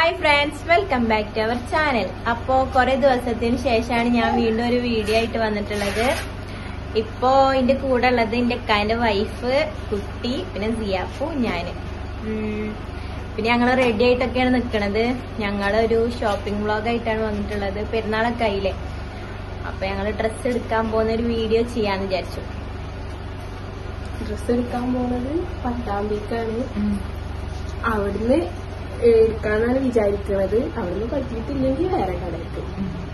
Hi friends welcome back to our channel അപ്പോ കുറെ ദിവസത്തിന് ശേഷമാണ് ഞാൻ വീണ്ടും ഒരു വീഡിയോ ആയിട്ട് വന്നിട്ടുള്ളത് ഇപ്പോ എന്റെ കൂടെ ഉള്ളത് എന്റെ അക്കാന്റെ വൈഫ് കുട്ടി പിന്നെ സിയാപ്പു ഞാന് ഉം, പിന്നെ ഞങ്ങൾ റെഡി ആയിട്ടൊക്കെയാണ് നിൽക്കണത് ഞങ്ങളൊരു ഷോപ്പിംഗ് വ്ളോഗ് ആയിട്ടാണ് വന്നിട്ടുള്ളത് പെരുന്നാളൊക്കെ ആയില്ലേ അപ്പൊ ഞങ്ങള് ഡ്രസ്സ് എടുക്കാൻ പോകുന്ന ഒരു വീഡിയോ ചെയ്യാന്ന് വിചാരിച്ചു ഡ്രസ് എടുക്കാൻ പോണത് പട്ടാമ്പിക്കാണ് അവിടുന്ന് എടുക്കാന്നാണ് വിചാരിക്കുന്നത് അവിടുന്ന് പറ്റിയിട്ടില്ലെങ്കിൽ വേറെ കടയ്ക്ക്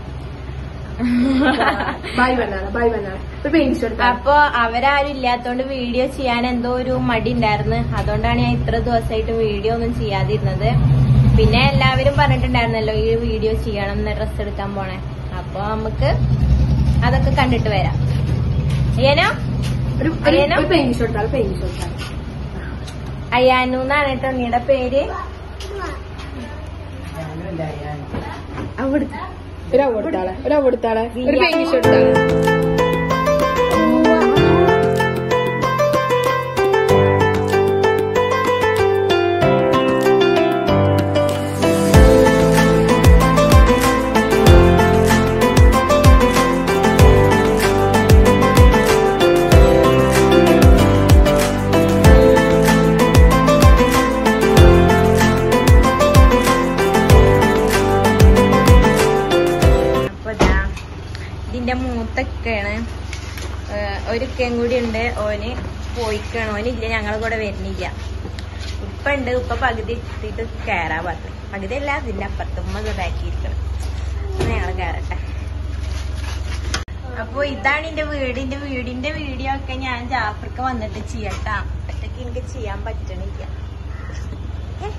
ബൈ ബനാന ബൈ ബനാന ഒരു പെയിന്റ് ഷർട്ട് അപ്പൊ അവരാരും ഇല്ലാത്തോണ്ട് വീഡിയോ ചെയ്യാൻ എന്തോ ഒരു മടി ഉണ്ടായിരുന്നു അതുകൊണ്ടാണ് ഞാൻ ഇത്ര ദിവസമായിട്ട് വീഡിയോ ഒന്നും ചെയ്യാതിരുന്നത് പിന്നെ എല്ലാവരും പറഞ്ഞിട്ടുണ്ടായിരുന്നല്ലോ ഈ വീഡിയോ ചെയ്യണം എന്ന് ഡ്രസ്സ് എടുക്കാൻ പോണേ അപ്പൊ നമുക്ക് അതൊക്കെ കണ്ടിട്ട് വരാം അയ്യനോ ഒരു അറിയാനോ? പെയിന്റ് ഷർട്ടാണ് പെയിന്റ് ഷർട്ടാണ് അയ്യാനു എന്നാണ് കേട്ടോ നീയുടെ പേര് അവിടുത്തെ ഒരു അവിടുത്താളെ ഒരു അവിടുത്താളെ ഒരു പെയിന്റ് ഷർട്ടാണ് അപ്പൊ ഇതാ ഇതിന്റെ മൂത്തൊക്കെയാണ് ഒരു ഇക്കയും കൂടി ഉണ്ട് ഓന് പോയിക്കാണ് ഓനില്ല ഞങ്ങളെ കൂടെ വരുന്നില്ല ഉപ്പ ഉണ്ട് ഉപ്പ പകുതി എത്തിയിട്ട് കയറാ പറഞ്ഞു പകുതി അല്ല അതിന്റെ അപ്പുറത്തുമ്മ ഇതാക്കിയിരിക്കണം ഞങ്ങൾ കയറട്ടെ അപ്പൊ ഇതാണ് എന്റെ വീടിന്റെ വീടിന്റെ വീഡിയോ ഒക്കെ ഞാൻ ജാഫർക്ക് വന്നിട്ട് ചെയ്യട്ടാ ഒറ്റയ്ക്ക് എനിക്ക് ചെയ്യാൻ പറ്റണില്ല ഏ?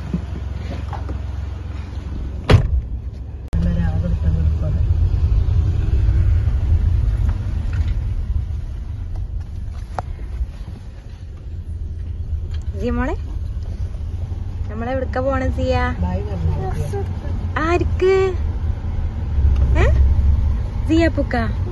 സിയ മോളെ നമ്മളെ എവിടക്ക പോണ സിയ ആർക്ക് ഏ? സിയ പുക്ക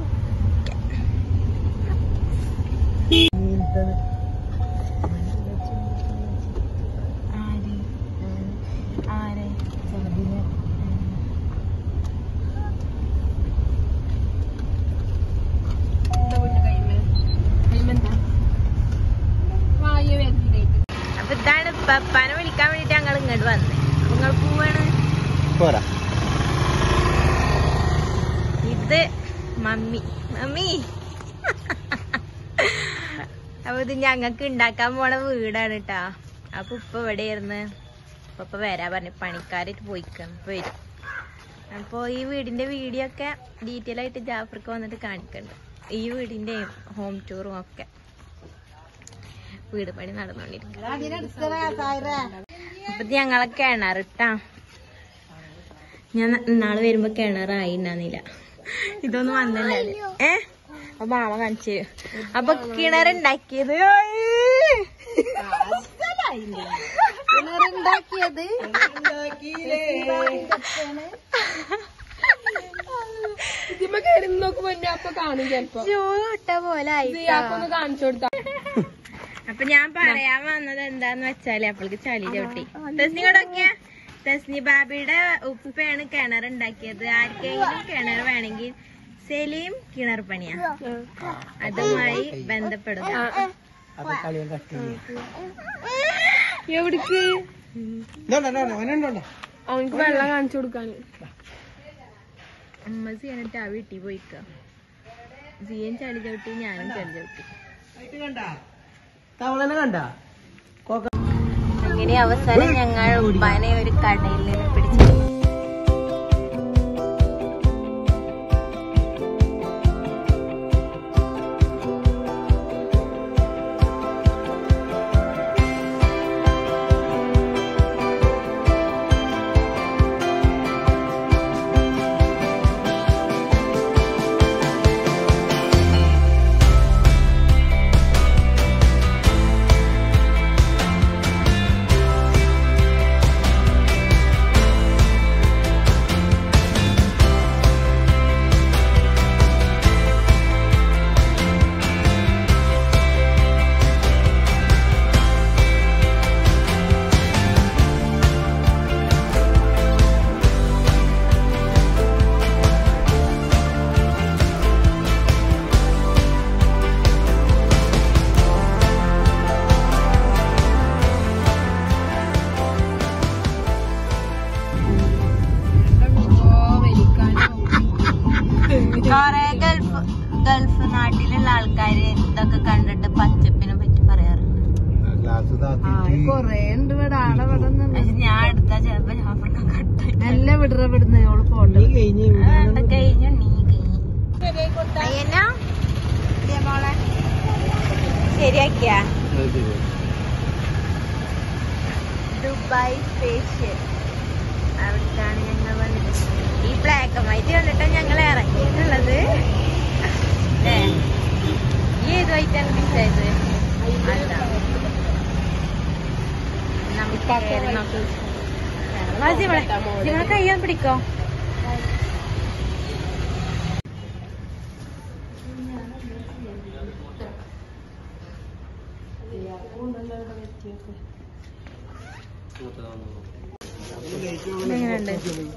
ആര്? ആര്? അപ്പൊ ഇതാണ് പപ്പാനെ വിളിക്കാൻ വേണ്ടിട്ട് ഞങ്ങൾ ഇങ്ങോട്ട് വന്നത് അപ്പൊ നിങ്ങൾ പോവാണ് പോരാ ഇത് മമ്മി മമ്മി അപ്പൊ ഇത് ഞങ്ങക്ക് ഉണ്ടാക്കാൻ പോണ വീടാണ് കേട്ടാ അപ്പൊ ഉപ്പ എവിടെയായിരുന്നു അപ്പൊ ഇപ്പൊ വരാ പറഞ്ഞു പണിക്കാരായിട്ട് പോയിക്കാണ് ഇപ്പൊ വരും അപ്പൊ ഈ വീടിന്റെ വീഡിയോ ഒക്കെ ഡീറ്റെയിൽ ആയിട്ട് ജാഫർക്ക് വന്നിട്ട് കാണിക്കണ്ട് ഈ വീടിന്റെ ഹോം ടൂറും ഒക്കെ വീട് പണി നടന്നുകൊണ്ടിരിക്കും അപ്പൊ ഇത് ഞങ്ങളെ കിണറിട്ടാ ഞാൻ നാളെ വരുമ്പോ കിണറായി ഉണ്ടാന്നില്ല ഇതൊന്നും വന്നില്ല ഏ അപ്പൊ മാമ കാണിച്ചു തരും. അപ്പൊ കിണറുണ്ടാക്കിയത് ഉണ്ടാക്കിയത് ഇതിമ്മ കയറി നോക്കുമ്പോ എന്നെ അപ്പൊ കാണും ചെലപ്പോ ചൂട്ട പോലെ ആയി സിയാക്കൊന്ന് കാണിച്ചു കൊടുത്താ അപ്പൊ ഞാൻ പറയാൻ വന്നത് എന്താന്ന് വെച്ചാല് അപ്പോൾക്ക് ചളി ചവിട്ടി തെസ്നി കൂടെ നോക്കിയാ തെസ്നി ബാബിയുടെ ഉപ്പയാണ് കിണർ ഉണ്ടാക്കിയത് ആർക്കെങ്കിലും കിണർ വേണമെങ്കിൽ സലീം കിണർ പണിയാ അതുമായി ബന്ധപ്പെടുക അത് കളിയും കട്ടി എവിടേക്ക് അവനുണ്ടോ അവനക്ക് വെള്ളം കാണിച്ചു കൊടുക്കാന് അമ്മ സീനിട്ട് ആ വീട്ടിൽ പോയിക്ക സിയൻ ചളി ചവിട്ടി ഞാനും ചളി ചവിട്ടി തവളനെ കണ്ട അങ്ങനെ അവസാനം ഞങ്ങൾ ഉപ്പാനെ ഒരു കടയിൽ നിന്ന് പിടിച്ചു പക്ഷെ ഞാൻ എടുത്താ ചിലപ്പോ ജാഫർക്ക് കട്ടായി നല്ല വിടറ വിടുന്ന ഓള് പോട്ടെ നീ കഴിഞ്ഞ് അതുകൊണ്ട് കഴിഞ്ഞു നീ കഴിഞ്ഞു അയ്യന്നാ ഇതേ മോളെ ശരിയാക്കിയാ ദുബായ് സ്പേഷ്യൽ അവിടേക്കാണ് ഞങ്ങൾ വന്നിട്ട് ഈ ബ്ലാക്ക് ആൻഡ് വൈറ്റ് കണ്ടിട്ടാണ് ഞങ്ങൾ ഇറങ്ങിയിട്ടുള്ളത് അല്ലേ ഈ ഏത് വൈറ്റാണ് പിടിച്ചത് അതാ നമുക്ക് കേറി നോക്കാം. വാ ജിമളെ, ജിമളെ കയ്യാൻ പിടിക്കോ എങ്ങനെയുണ്ട്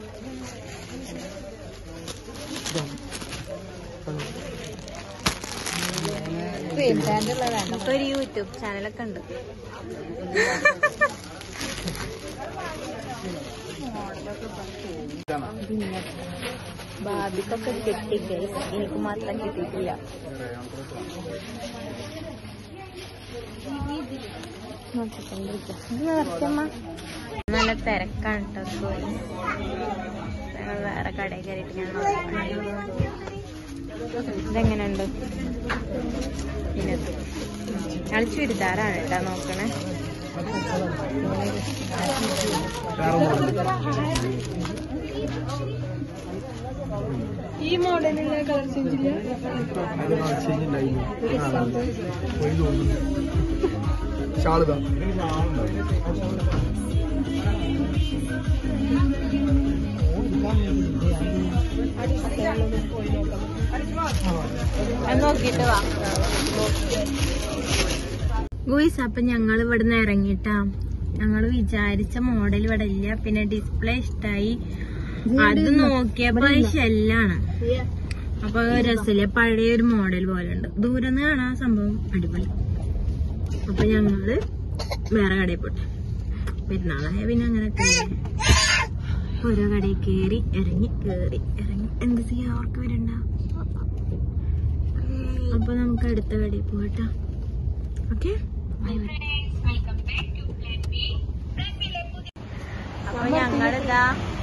നമുക്കൊരു യൂട്യൂബ് ചാനലൊക്കെ ഉണ്ട് ബാബിക്കൊക്കെ കിട്ടി guys. എനിക്ക് മാത്രം കിട്ടിയിട്ടില്ല നോക്കിക്കൊണ്ടിരിക്കാം. ഇത് നിറച്ചമ്മ നല്ല തിരക്കാണ് കേട്ടോ ഞങ്ങൾ വേറെ കടയിൽ കയറിയിട്ട് ഞാൻ നോക്കി ഇതെങ്ങനെയുണ്ട് പിന്നെ ഞങ്ങൾ ചുരിദാറാണ് കേട്ടോ നോക്കണേ ഈ മോഡലുള്ള കളർ ചേഞ്ചില്ല ഷാളുതാ അത് നോക്കിട്ട് വാ ഗുയിസ് അപ്പൊ ഞങ്ങൾ ഇവിടുന്ന് ഇറങ്ങിട്ടാ ഞങ്ങള് വിചാരിച്ച മോഡൽ ഇവിടെ ഇല്ല പിന്നെ ഡിസ്പ്ലേ ഇഷ്ടായി അത് നോക്കിയപ്പോ ഷെല്ലാണ് അപ്പൊ രസമില്ല പഴയ ഒരു മോഡൽ പോലെ ഉണ്ട് ദൂരെ നിന്ന് കാണാൻ സംഭവം അടിപൊളി അപ്പൊ ഞങ്ങള് വേറെ കടയിൽ പോട്ടെ പെരുന്നാളായ പിന്നെ അങ്ങനെയൊക്കെ അല്ലേ. ഓരോ കടയിൽ കേറി ഇറങ്ങി കേറി ഇറങ്ങി എന്ത് ചെയ്യാ അവർക്ക് വരണ്ട അപ്പൊ നമുക്ക് അടുത്ത കടയിൽ പോകട്ടോ ഓക്കെ അപ്പൊ ഞങ്ങളിതാ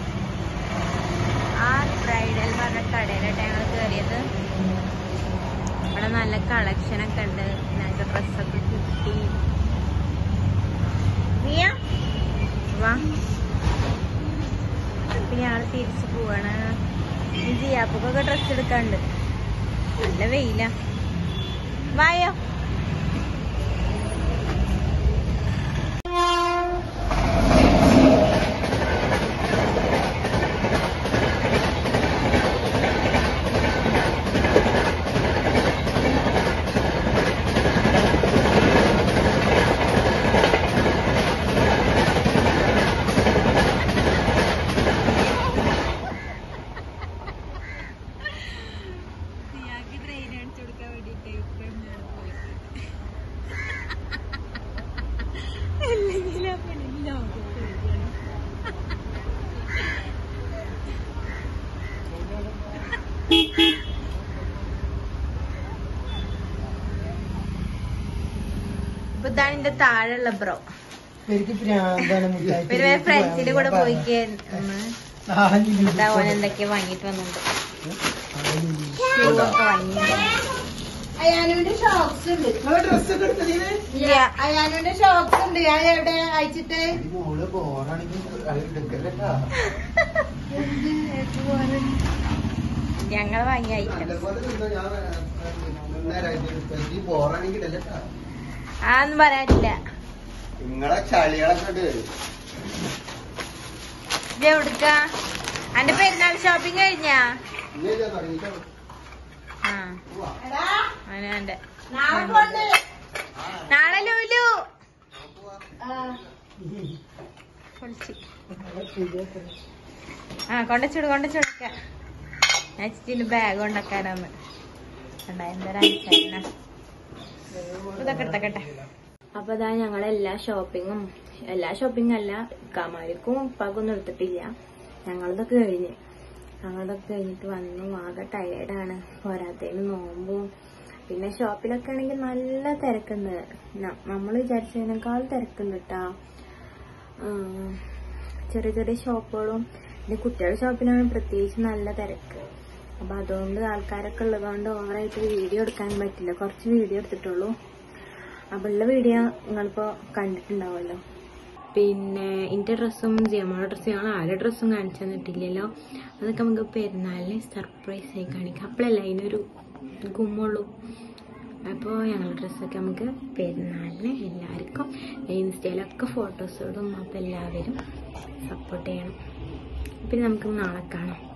ആ ബ്രൈഡൽ പറഞ്ഞ കടയിലോട്ട് ഞങ്ങൾ കയറിയത് ഇവിടെ നല്ല കളക്ഷൻ ഒക്കെ ഉണ്ട് ഞങ്ങൾക്ക് ഡ്രസ്സൊക്കെ കിട്ടി നീയ വാ അപ്പൊ ഞങ്ങൾ തിരിച്ചു പോവാണ് ഈ ജിയാപ്പൊക്കെ ഡ്രസ്സ് എടുക്കാണ്ട് നല്ല വെയില വായോ ഇപ്പൊ ഇതാണ് എന്റെ താഴെയുള്ള ബ്രോ എനിക്ക് പ്രാന്താണ് മുട്ടായി പിന്നെ ഫ്രണ്ട്സിന്റെ കൂടെ പോയിക്ക് ഇതാ ഓൻ എന്തൊക്കെയോ വാങ്ങിട്ട് വന്നിട്ടുണ്ട് ഷൂ ഒക്കെ വാങ്ങിയിട്ടുണ്ട് അയാനുവിന്റെ ഷോക്സ് ഉണ്ട് ഡ്രസ് ഒക്കെ എടുത്തതിന് ഇല്ല അയാനുവിന്റെ ഷോക്സ് ഉണ്ട് ഞാൻ എവിടെ അയച്ചിട്ട് മോള് ബോറാണെങ്കിൽ എടുക്കല്ലട്ടാ ഞങ്ങൾ വാങ്ങിയ ഐറ്റം ബോറാണെങ്കിൽ ഇടല്ലട്ടാ ആന്നും പറയാനില്ല നിങ്ങളെ ചളികളൊക്കെ ഉണ്ട് ഇത് എവിടുക്ക അന്റെ പെരുന്നാൾ ഷോപ്പിംഗ് കഴിഞ്ഞാ ഇല്ലേ തുടങ്ങിട്ടോ ആ അവനെ നാളെ ലൂലു പൊളിച്ച്. ആ കൊണ്ടച്ചൂട് കൊണ്ടച്ചൂടക്ക ഞാൻ ചിറ്റിന്റെ ബാഗ് കൊണ്ടക്കാരാന്ന് കണ്ട എന്തരാ അയച്ചേരണ ഇതൊക്കെ എടുത്തക്കട്ടെ അപ്പൊ ഇതാ ഞങ്ങൾ എല്ലാ ഷോപ്പിങ്ങും എല്ലാ ഷോപ്പിംഗ് അല്ല ഇക്കാമാർക്കും ഉപ്പാക്കൊന്നും എടുത്തിട്ടില്ല ഞങ്ങളതൊക്കെ കഴിഞ്ഞ് ഞങ്ങളതൊക്കെ കഴിഞ്ഞിട്ട് വന്നു ആകെ ടയേർഡാണ് പോരാത്തതിന് നോമ്പും പിന്നെ ഷോപ്പിലൊക്കെ ആണെങ്കിൽ നല്ല തിരക്കുണ്ട് നമ്മൾ വിചാരിച്ചതിനേക്കാൾ തിരക്കുണ്ട് കേട്ടാ ഉം, ചെറിയ ചെറിയ ഷോപ്പുകളും പിന്നെ കുട്ടികളുടെ ഷോപ്പിലാണ് പ്രത്യേകിച്ച് നല്ല തിരക്ക് അപ്പൊ അതുകൊണ്ട് ആൾക്കാരൊക്കെ ഉള്ളതുകൊണ്ട് ഓവറായിട്ട് വീഡിയോ എടുക്കാൻ പറ്റില്ല കുറച്ച് വീഡിയോ എടുത്തിട്ടുള്ളൂ അപ്പൊ ഉള്ള വീഡിയോ നിങ്ങളിപ്പോ കണ്ടിട്ടുണ്ടാവുമല്ലോ പിന്നെ എൻ്റെ ഡ്രസ്സും ജിയമ്മയുടെ ഡ്രസ്സും ഞങ്ങൾ ആരുടെ ഡ്രസ്സും കാണിച്ചു തന്നിട്ടില്ലല്ലോ അതൊക്കെ നമുക്ക് പെരുന്നാളിന് സർപ്രൈസ് ആയി കാണിക്കാം അപ്പോഴല്ല അതിനൊരു ഗുമ്മുള്ളൂ അപ്പോൾ ഞങ്ങളുടെ ഡ്രസ്സൊക്കെ നമുക്ക് പെരുന്നാളിന് എല്ലാവർക്കും ഇൻസ്റ്റയിലൊക്കെ ഫോട്ടോസ് ഇടും അപ്പോൾ എല്ലാവരും സപ്പോർട്ട് ചെയ്യണം പിന്നെ നമുക്ക് നാളെ കാണാം